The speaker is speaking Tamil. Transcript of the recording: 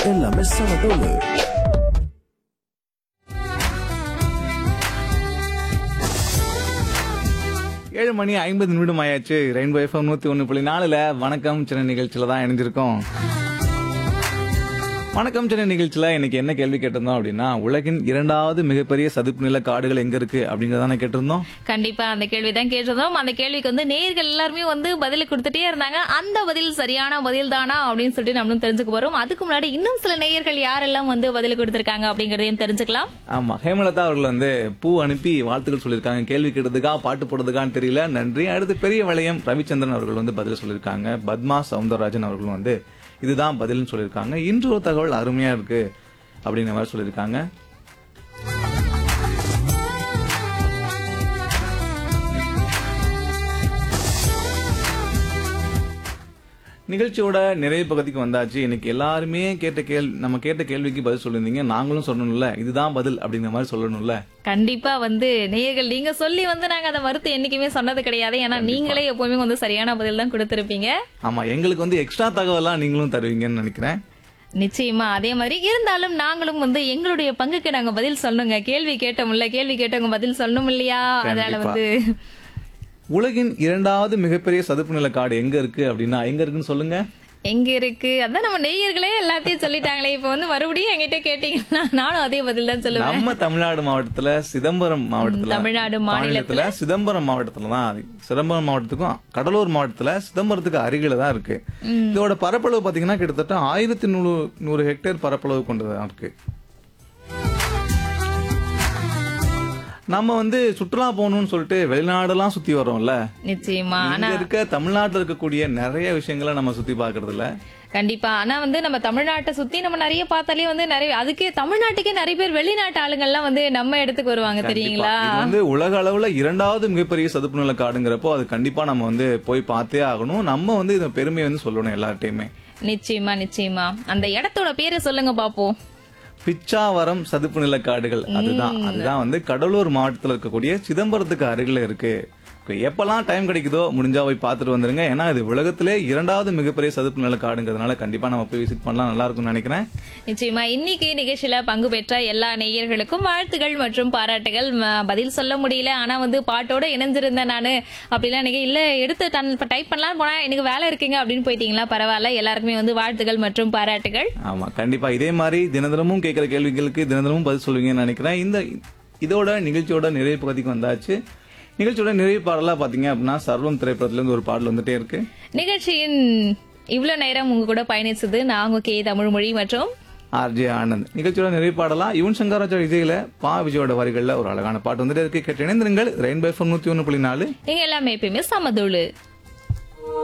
எல்லாமே செம தோலு ஏழு மணி ஐம்பது நிமிடம் ஆயாச்சு ரெயின்போ எஃப்எம் நூத்தி ஒண்ணு புள்ளி நாலுல வணக்கம் சின்ன நிகழ்ச்சியில தான் இணைஞ்சிருக்கோம் வணக்கம் சின்ன நிகழ்ச்சியில இன்னைக்கு என்ன கேள்வி கேட்டிருந்தோம் அப்படின்னா உலகின் இரண்டாவது மிகப்பெரிய சதுப்பு நில காடுகள் எங்க இருக்கு அப்படிங்கறதான கேட்டிருந்தோம் கண்டிப்பா அந்த கேள்வி தான் கேட்டிருந்தோம் அந்த கேள்விக்கு வந்து நேயர்கள் எல்லாருமே வந்து பதில் கொடுத்துட்டே இருந்தாங்க அந்த பதில் சரியான பதில் தானா அப்படின்னு சொல்லிட்டு நம்மளும் தெரிஞ்சுக்க போறோம் அதுக்கு முன்னாடி இன்னும் சில நேயர்கள் யாரெல்லாம் வந்து பதில் கொடுத்திருக்காங்க அப்படிங்கறதையும் தெரிஞ்சுக்கலாம் ஆமா ஹேமலதா அவர்கள் வந்து பூ அனுப்பி வாழ்த்துக்கள் சொல்லியிருக்காங்க கேள்வி கேட்டதுக்கா பாட்டு போடுறதுக்கான்னு தெரியல நன்றி அடுத்து பெரிய வளையம் ரவிச்சந்திரன் அவர்கள் வந்து பதில் சொல்லியிருக்காங்க பத்மா சவுந்தரராஜன் அவர்களும் வந்து இதுதான் பதில்னு சொல்லியிருக்காங்க இன்று ஒரு தகவல் அருமையா இருக்கு அப்படிங்கிற மாதிரி சொல்லியிருக்காங்க நிகழ்ச்சியோட நிறைய பகுதிக்கு வந்தாச்சு இன்னைக்கு எல்லாருமே கேட்ட கேள்வி நம்ம கேட்ட கேள்விக்கு பதில் சொல்லியிருந்தீங்க நாங்களும் சொல்லணும்ல இதுதான் பதில் அப்படிங்கிற மாதிரி சொல்லணும்ல கண்டிப்பா வந்து நேயர்கள் நீங்க சொல்லி வந்து நாங்க அதை மறுத்து என்னைக்குமே சொன்னது கிடையாது ஏன்னா நீங்களே எப்பவுமே வந்து சரியான பதில் தான் கொடுத்திருப்பீங்க ஆமா எங்களுக்கு வந்து எக்ஸ்ட்ரா தகவலாம் நீங்களும் தருவீங்கன்னு நினைக்கிறேன் நிச்சயமா அதே மாதிரி இருந்தாலும் நாங்களும் வந்து எங்களுடைய பங்குக்கு நாங்க பதில் சொல்லணுங்க கேள்வி கேட்டோம்ல கேள்வி கேட்டவங்க பதில் சொல்லணும் இல்லையா அதனால கண்டிப்பா. வந்து உலகின் இரண்டாவது மிகப்பெரிய சதுப்பு நில காடு எங்க இருக்கு அப்படின்னா எங்க இருக்குன்னு சொல்லுங்க எங்க இருக்கு அதான் நம்ம நெய்யர்களே எல்லாத்தையும் சொல்லிட்டாங்களே இப்ப வந்து மறுபடியும் என்கிட்ட கேட்டீங்கன்னா நானும் அதே பதில் தான் சொல்லுவேன் நம்ம தமிழ்நாடு மாவட்டத்துல சிதம்பரம் மாவட்டத்துல தமிழ்நாடு மாநிலத்துல சிதம்பரம் மாவட்டத்துல தான் அது. சிதம்பரம் மாவட்டத்துக்கும் கடலூர் மாவட்டத்துல சிதம்பரத்துக்கு அருகில தான் இருக்கு இதோட பரப்பளவு பாத்தீங்கன்னா கிட்டத்தட்ட ஆயிரத்தி நூறு நூறு ஹெக்டேர் பரப்பளவு கொண்டதா இருக்கு நம்ம வந்து சுற்றுலா போகணும்னு சொல்லிட்டு வெளிநாடெல்லாம் சுத்தி வரோம்ல நிச்சயமா இங்க இருக்க தமிழ்நாட்டுல இருக்கக்கூடிய நிறைய விஷயங்களை நம்ம சுத்தி பாக்குறது இல்ல கண்டிப்பா ஆனா வந்து நம்ம தமிழ்நாட்டை சுத்தி நம்ம நிறைய பார்த்தாலே வந்து நிறைய அதுக்கே தமிழ்நாட்டுக்கே நிறைய பேர் வெளிநாட்டு ஆளுங்கள்லாம் வந்து நம்ம இடத்துக்கு வருவாங்க தெரியுங்களா இது வந்து உலக அளவுல இரண்டாவது மிகப்பெரிய சதுப்பு நில காடுங்கிறப்போ அது கண்டிப்பா நம்ம வந்து போய் பார்த்தே ஆகணும் நம்ம வந்து இந்த பெருமையை வந்து சொல்லணும் எல்லார்ட்டையுமே நிச்சயமா நிச்சயமா அந்த இடத்தோட பேரை சொல்லுங்க பாப்போம் பிச்சாவரம் சதுப்பு நில காடுகள் அதுதான் அதுதான் வந்து கடலூர் மாவட்டத்துல இருக்கக்கூடிய சிதம்பரத்துக்கு அருகில இருக்கு எப்பெல்லாம் டைம் கிடைக்குதோ முடிஞ்சா போய் பார்த்துட்டு வந்துருங்க ஏன்னா இது உலகத்திலே இரண்டாவது மிகப்பெரிய சதுப்பு நில காடுங்கிறதுனால கண்டிப்பா நம்ம போய் விசிட் பண்ணலாம் நல்லா இருக்கும்னு நினைக்கிறேன் நிச்சயமா இன்னைக்கு நிகழ்ச்சியில பங்கு பெற்ற எல்லா நேயர்களுக்கும் வாழ்த்துகள் மற்றும் பாராட்டுகள் ம- பதில் சொல்ல முடியல ஆனா வந்து பாட்டோட இணைஞ்சிருந்தேன் நானு அப்படிலாம் எனக்கு இல்ல எடுத்து டைப் பண்ணலாம் போனா எனக்கு வேலை இருக்குங்க அப்படின்னு போயிட்டீங்களா பரவாயில்ல எல்லாருக்குமே வந்து வாழ்த்துகள் மற்றும் பாராட்டுகள் ஆமா கண்டிப்பா இதே மாதிரி தினதினமும் கேட்கிற கேள்விகளுக்கு தினதினமும் பதில் சொல்லுவீங்கன்னு நினைக்கிறேன் இந்த இதோட நிகழ்ச்சியோட நிறைய பகுதிக்கு வந்தாச்சு நிகழ்ச்சியோட நிறைய பாடலா பாத்தீங்க அப்படின்னா சர்வம் திரைப்படத்துல இருந்து ஒரு பாடல் வந்துட்டே இருக்கு நிகழ்ச்சியின் இவ்வளவு நேரம் உங்க கூட பயணிச்சது நான் உங்க கே தமிழ்மொழி மற்றும் ஆர்ஜே ஆனந்த் நிகழ்ச்சியோட நிறைய பாடலா யுவன் சங்கர் ராஜா விஜயில பா விஜயோட வரிகள்ல ஒரு அழகான பாட்டு வந்துட்டே இருக்கு கேட்டு இணைந்திருங்கள் ரெயின்பை நூத்தி ஒன்னு புள்ளி நாலு நீங்க எல்லாமே எப்பயுமே சமதூளு